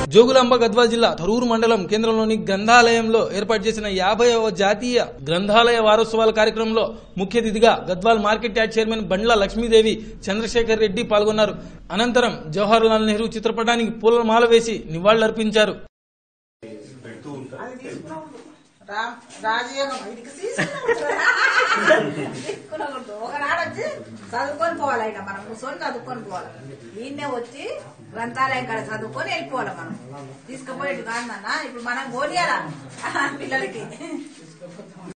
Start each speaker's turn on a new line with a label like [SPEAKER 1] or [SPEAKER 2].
[SPEAKER 1] జోగులాంబ గద్వాల్ జిల్లా తరూరు మండలం కేంద్రంలోని గ్రంథాలయంలో ఏర్పాటు చేసిన యాభైవ జాతీయ గ్రంథాలయ వారోత్సవాల కార్యక్రమంలో ముఖ్య అతిథిగా Gadwal market yard chairman Bandla Lakshmidevi Chandrasekhar Reddy పాల్గొన్నారు అనంతరం జవహర్ లాల్ నెహ్రూ చిత్రపటానికి పూలమాల వేసి నివాళులర్పించారు
[SPEAKER 2] రామ్ రాజయోగం ఇదికి తీసుకున్నప్పుడు ఒకనాడు వచ్చి చదువుకొని పోవాలి ఆయన మనం కూర్చొని చదువుకొని పోవాలి ఈయన్నే వచ్చి గ్రంథాలయం కాడ చదువుకొని వెళ్ళిపోవాలి మనం తీసుకుపోయేది కాదన్న ఇప్పుడు మనం పోనీయాలా పిల్లలకి